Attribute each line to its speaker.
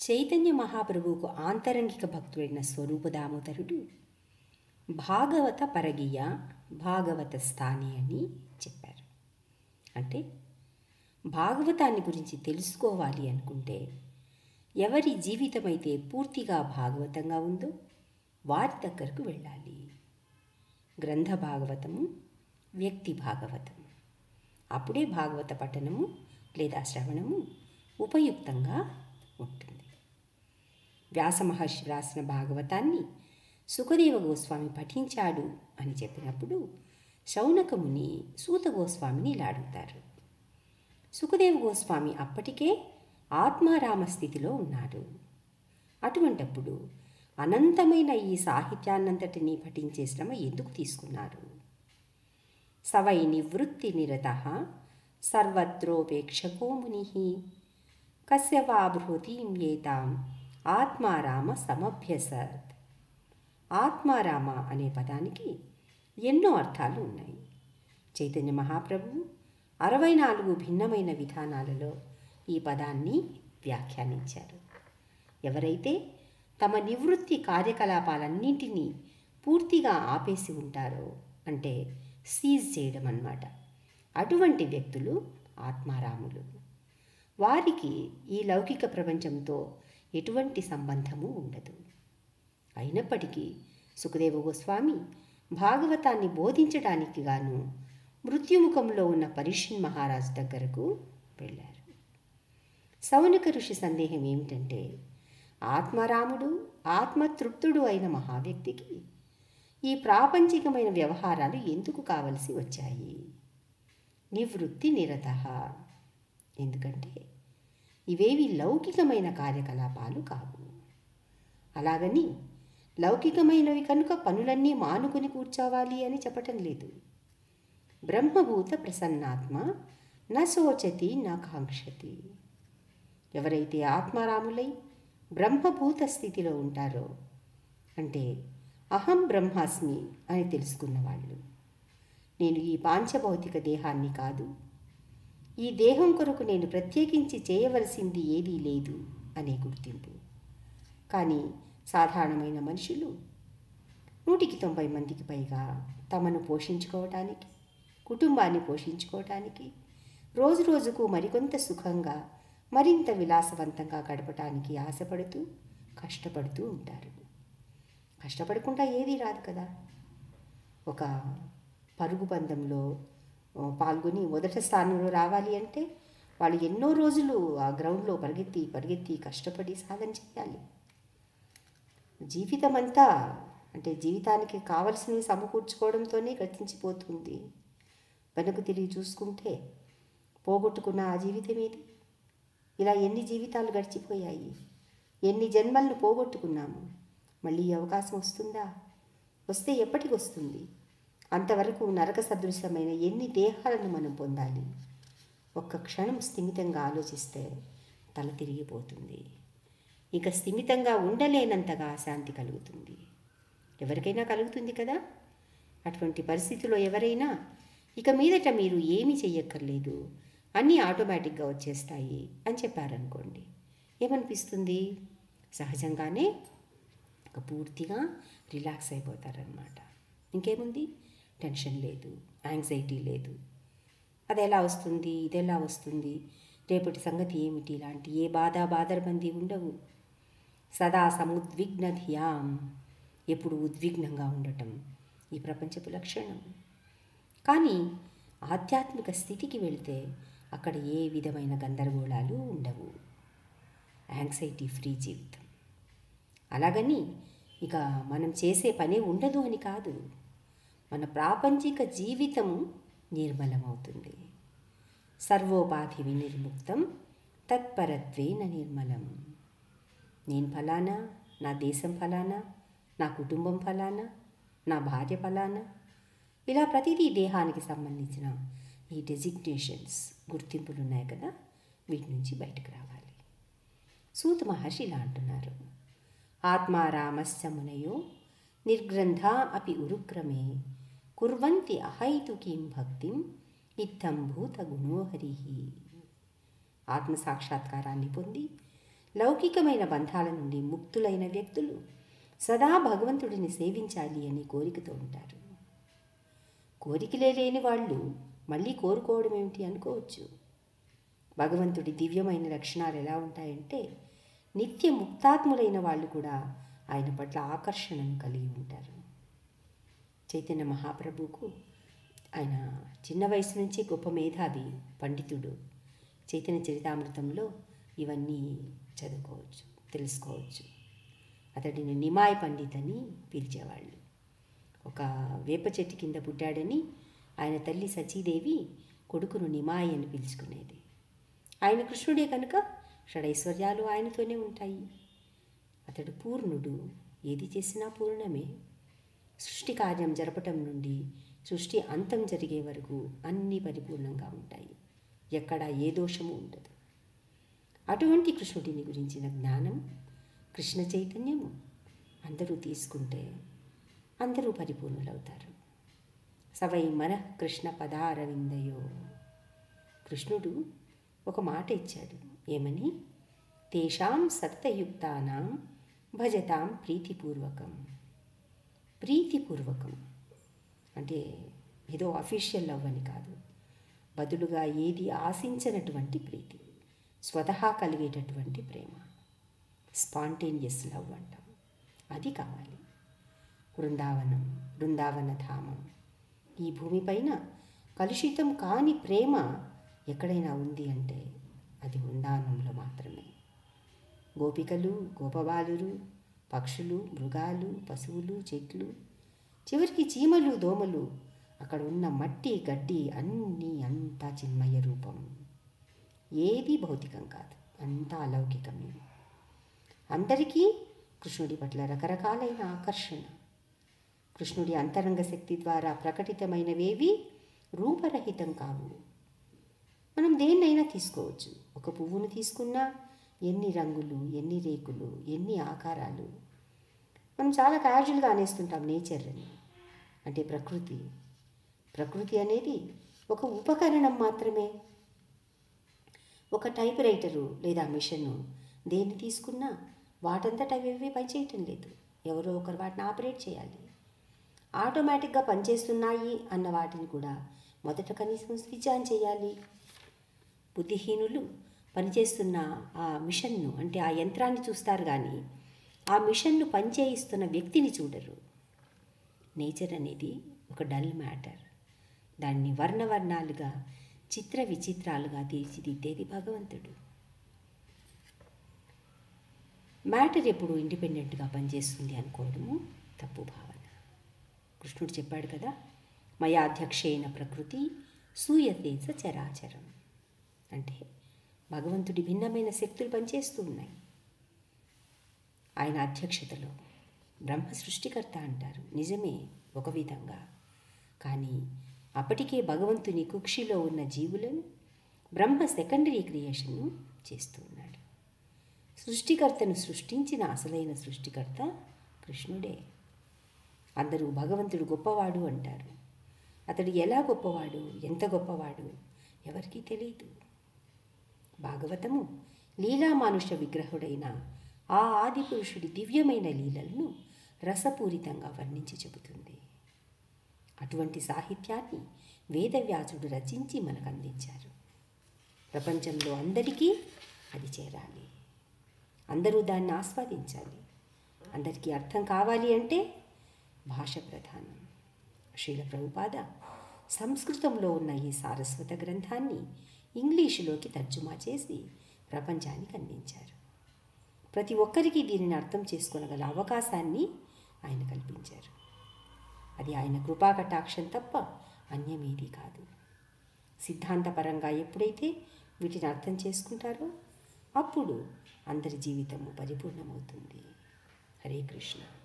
Speaker 1: చైతన్య మహాప్రభువుకు ఆంతరంగిక భక్తుడైన స్వరూప దామోదరుడు భాగవత పరగియ భాగవత స్థాని అని చెప్పారు అంటే భాగవతాన్ని గురించి తెలుసుకోవాలి అనుకుంటే ఎవరి జీవితమైతే పూర్తిగా భాగవతంగా ఉందో వారి దగ్గరకు వెళ్ళాలి గ్రంథ భాగవతము వ్యక్తి భాగవతము అప్పుడే భాగవత పఠనము లేదా శ్రవణము ఉపయుక్తంగా ఉంటుంది వ్యాస మహర్షి వ్రాసిన భాగవతాన్ని సుఖదేవ గోస్వామి పఠించాడు అని చెప్పినప్పుడు శౌనకముని సూత గోస్వామిని ఇలా అడుగుతారు సుఖదేవ గోస్వామి అప్పటికే ఆత్మారామ స్థితిలో ఉన్నాడు అటువంటప్పుడు అనంతమైన ఈ సాహిత్యాన్నంతటినీ పఠించే శ్రమ ఎందుకు తీసుకున్నారు సవై నివృత్తి నిరత సర్వత్రోపేక్షకో ముని కస్య వా భృతిం ఏతాం ఆత్మారామ సమభ్యసత్ ఆత్మారామ అనే పదానికి ఎన్నో అర్థాలు ఉన్నాయి చైతన్య మహాప్రభు అరవై నాలుగు భిన్నమైన విధానాలలో ఈ పదాన్ని వ్యాఖ్యానించారు ఎవరైతే తమ నివృత్తి కార్యకలాపాలన్నింటినీ పూర్తిగా ఆపేసి ఉంటారో అంటే సీజ్ చేయడం అన్నమాట అటువంటి వ్యక్తులు ఆత్మారాములు వారికి ఈ లౌకిక ప్రపంచంతో ఎటువంటి సంబంధము ఉండదు అయినప్పటికీ సుఖదేవ గోస్వామి భాగవతాన్ని బోధించడానికి గాను మృత్యుముఖంలో ఉన్న పరిషిన్ మహారాజు దగ్గరకు వెళ్ళారు సౌనక ఋషి సందేహం ఏమిటంటే ఆత్మరాముడు ఆత్మతృప్తుడు అయిన మహావ్యక్తికి ఈ ప్రాపంచికమైన వ్యవహారాలు ఎందుకు కావలసి వచ్చాయి నివృత్తి నిరత ఎందుకంటే ఇవేవి లౌకికమైన కార్యకలాపాలు కావు అలాగని లౌకికమైనవి కనుక పనులన్నీ మానుకొని కూర్చోవాలి అని చెప్పటం లేదు బ్రహ్మభూత ప్రసన్నాత్మ న శోచతి నా కాంక్షతి ఎవరైతే ఆత్మారాములై బ్రహ్మభూత స్థితిలో ఉంటారో అంటే అహం బ్రహ్మాస్మి అని తెలుసుకున్న వాళ్ళు నేను ఈ పాంచభౌతిక దేహాన్ని కాదు ఈ దేహం కొరకు నేను ప్రత్యేకించి చేయవలసింది ఏదీ లేదు అనే గుర్తింపు కానీ సాధారణమైన మనుషులు నూటికి తొంభై మందికి పైగా తమను పోషించుకోవటానికి కుటుంబాన్ని పోషించుకోవటానికి రోజు రోజుకు మరికొంత సుఖంగా మరింత విలాసవంతంగా గడపటానికి ఆశపడుతూ కష్టపడుతూ ఉంటారు కష్టపడకుండా ఏదీ రాదు కదా ఒక పరుగు పందెంలో ఆ, పాల్గొని మొదటి స్థానంలో రావాలి అంటే వాళ్ళు ఎన్నో రోజులు ఆ గ్రౌండ్లో పరిగెత్తి పరిగెత్తి కష్టపడి సాధన చేయాలి జీవితం అంతా అంటే జీవితానికి కావలసినవి సమకూర్చుకోవడంతోనే గతించిపోతుంది వెనక్కు తిరిగి చూసుకుంటే పోగొట్టుకున్న ఆ జీవితం ఏది ఇలా ఎన్ని జీవితాలు గడిచిపోయాయి ఎన్ని జన్మలను పోగొట్టుకున్నాము మళ్ళీ ఈ అవకాశం వస్తుందా వస్తే ఎప్పటికి వస్తుంది అంతవరకు నరక సదృశమైన ఎన్ని దేహాలను మనం పొందాలి ఒక్క క్షణం స్థిమితంగా ఆలోచిస్తే తల తిరిగిపోతుంది ఇక స్థిమితంగా ఉండలేనంతగా శాంతి కలుగుతుంది ఎవరికైనా కలుగుతుంది కదా అటువంటి పరిస్థితిలో ఎవరైనా ఇక మీదట మీరు ఏమీ చెయ్యక్కర్లేదు అన్నీ ఆటోమేటిక్గా వచ్చేస్తాయి అని చెప్పారనుకోండి ఏమనిపిస్తుంది సహజంగానే ఇక పూర్తిగా రిలాక్స్ అయిపోతారనమాట ఇంకేముంది టెన్షన్ లేదు యాంగ్జైటీ లేదు అది ఎలా వస్తుంది ఇది ఎలా వస్తుంది రేపటి సంగతి ఏమిటి ఇలాంటి ఏ బాధ బాధరబంది ఉండవు సదా సముద్విగ్న ధియాం ఎప్పుడు ఉద్విగ్నంగా ఉండటం ఈ ప్రపంచపు లక్షణం కానీ ఆధ్యాత్మిక స్థితికి వెళితే అక్కడ ఏ విధమైన గందరగోళాలు ఉండవు యాంగ్జైటీ ఫ్రీ జీవితం అలాగని ఇక మనం చేసే పనే ఉండదు అని కాదు మన ప్రాపంచిక జీవితం నిర్మలమవుతుంది సర్వోపాధి వినిర్ముక్తం తత్పరత్వేన నిర్మలం నేను ఫలానా నా దేశం ఫలానా నా కుటుంబం ఫలానా నా భార్య ఫలానా ఇలా ప్రతిదీ దేహానికి సంబంధించిన ఈ డెసిగ్నేషన్స్ గుర్తింపులు ఉన్నాయి కదా వీటి నుంచి బయటకు రావాలి సూత మహర్షి ఇలా అంటున్నారు ఆత్మారామస్య మునయో నిర్గ్రంథ అపి ఉరుక్రమే కుర్వంతి అహైతుకీం భక్తిం ఇత్తం భూత గుణోహరి ఆత్మ సాక్షాత్కారాన్ని పొంది లౌకికమైన బంధాల నుండి ముక్తులైన వ్యక్తులు సదా భగవంతుడిని సేవించాలి అని కోరికతో ఉంటారు కోరికలే లేని వాళ్ళు మళ్ళీ కోరుకోవడం ఏమిటి అనుకోవచ్చు భగవంతుడి దివ్యమైన లక్షణాలు ఎలా ఉంటాయంటే నిత్య ముక్తాత్ములైన వాళ్ళు కూడా ఆయన పట్ల ఆకర్షణను కలిగి ఉంటారు చైతన్య మహాప్రభువుకు ఆయన చిన్న వయసు నుంచి గొప్ప మేధావి పండితుడు చైతన్య చరితామృతంలో ఇవన్నీ చదువుకోవచ్చు తెలుసుకోవచ్చు అతడిని నిమాయ్ పండిత్ అని పిలిచేవాళ్ళు ఒక వేప చెట్టు కింద పుట్టాడని ఆయన తల్లి సచీదేవి కొడుకును నిమాయ్ అని పిలుచుకునేది ఆయన కృష్ణుడే కనుక షడైశ్వర్యాలు ఆయనతోనే ఉంటాయి అతడు పూర్ణుడు ఏది చేసినా పూర్ణమే సృష్టి కార్యం జరపటం నుండి సృష్టి అంతం జరిగే వరకు అన్నీ పరిపూర్ణంగా ఉంటాయి ఎక్కడ ఏ దోషము ఉండదు అటువంటి కృష్ణుడిని గురించిన జ్ఞానం కృష్ణ చైతన్యము అందరూ తీసుకుంటే అందరూ పరిపూర్ణులవుతారు సవై మన కృష్ణ పదారవిందయో కృష్ణుడు ఒక మాట ఇచ్చాడు ఏమని తేషాం సతతయుక్తానాం భజతాం ప్రీతిపూర్వకం ప్రీతిపూర్వకం అంటే ఏదో అఫీషియల్ లవ్ అని కాదు బదులుగా ఏది ఆశించినటువంటి ప్రీతి స్వతహా కలిగేటటువంటి ప్రేమ స్పాంటేనియస్ లవ్ అంటాం అది కావాలి బృందావనం బృందావన ధామం ఈ భూమిపైన కలుషితం కాని ప్రేమ ఎక్కడైనా ఉంది అంటే అది బృందావనంలో మాత్రమే గోపికలు గోపబాలురు పక్షులు మృగాలు పశువులు చెట్లు చివరికి చీమలు దోమలు అక్కడ ఉన్న మట్టి గడ్డి అన్నీ అంతా చిన్మయ రూపం ఏది భౌతికం కాదు అంతా అలౌకికమే అందరికీ కృష్ణుడి పట్ల రకరకాలైన ఆకర్షణ కృష్ణుడి అంతరంగ శక్తి ద్వారా ప్రకటితమైనవేవి రూపరహితం కావు మనం దేన్నైనా తీసుకోవచ్చు ఒక పువ్వును తీసుకున్నా ఎన్ని రంగులు ఎన్ని రేకులు ఎన్ని ఆకారాలు మనం చాలా క్యాజువల్గా అనేస్తుంటాం నేచర్ అని అంటే ప్రకృతి ప్రకృతి అనేది ఒక ఉపకరణం మాత్రమే ఒక టైప్ రైటరు లేదా మిషను దేన్ని తీసుకున్నా వాటంతట అవి పనిచేయటం లేదు ఎవరో ఒకరు వాటిని ఆపరేట్ చేయాలి ఆటోమేటిక్గా పనిచేస్తున్నాయి అన్న వాటిని కూడా మొదట కనీసం స్విచ్ ఆన్ చేయాలి బుద్ధిహీనులు పనిచేస్తున్న ఆ మిషన్ను అంటే ఆ యంత్రాన్ని చూస్తారు కానీ ఆ మిషన్ను పనిచేయిస్తున్న వ్యక్తిని చూడరు నేచర్ అనేది ఒక డల్ మ్యాటర్ దాన్ని వర్ణవర్ణాలుగా చిత్ర విచిత్రాలుగా తీర్చిదిద్దేది భగవంతుడు మ్యాటర్ ఎప్పుడు ఇండిపెండెంట్గా పనిచేస్తుంది అనుకోవడము తప్పు భావన కృష్ణుడు చెప్పాడు కదా మయాధ్యక్షైన ప్రకృతి సూయతేజ చరాచరం అంటే భగవంతుడి భిన్నమైన శక్తులు పనిచేస్తూ ఉన్నాయి ఆయన అధ్యక్షతలో బ్రహ్మ సృష్టికర్త అంటారు నిజమే ఒక విధంగా కానీ అప్పటికే భగవంతుని కుక్షిలో ఉన్న జీవులను బ్రహ్మ సెకండరీ క్రియేషన్ చేస్తూ ఉన్నాడు సృష్టికర్తను సృష్టించిన అసలైన సృష్టికర్త కృష్ణుడే అందరూ భగవంతుడు గొప్పవాడు అంటారు అతడు ఎలా గొప్పవాడు ఎంత గొప్పవాడు ఎవరికీ తెలియదు భాగవతము లీలామానుష విగ్రహుడైన ఆ ఆదిపురుషుడి దివ్యమైన లీలలను రసపూరితంగా వర్ణించి చెబుతుంది అటువంటి సాహిత్యాన్ని వేదవ్యాసుడు రచించి మనకు అందించారు ప్రపంచంలో అందరికీ అది చేరాలి అందరూ దాన్ని ఆస్వాదించాలి అందరికీ అర్థం కావాలి అంటే భాష ప్రధానం శ్రీల ప్రభుపాద సంస్కృతంలో ఉన్న ఈ సారస్వత గ్రంథాన్ని ఇంగ్లీషులోకి తర్జుమా చేసి ప్రపంచానికి అందించారు ప్రతి ఒక్కరికి దీనిని అర్థం చేసుకోగల అవకాశాన్ని ఆయన కల్పించారు అది ఆయన కృపా కటాక్షం తప్ప అన్యమేది కాదు సిద్ధాంతపరంగా ఎప్పుడైతే వీటిని అర్థం చేసుకుంటారో అప్పుడు అందరి జీవితము పరిపూర్ణమవుతుంది హరే కృష్ణ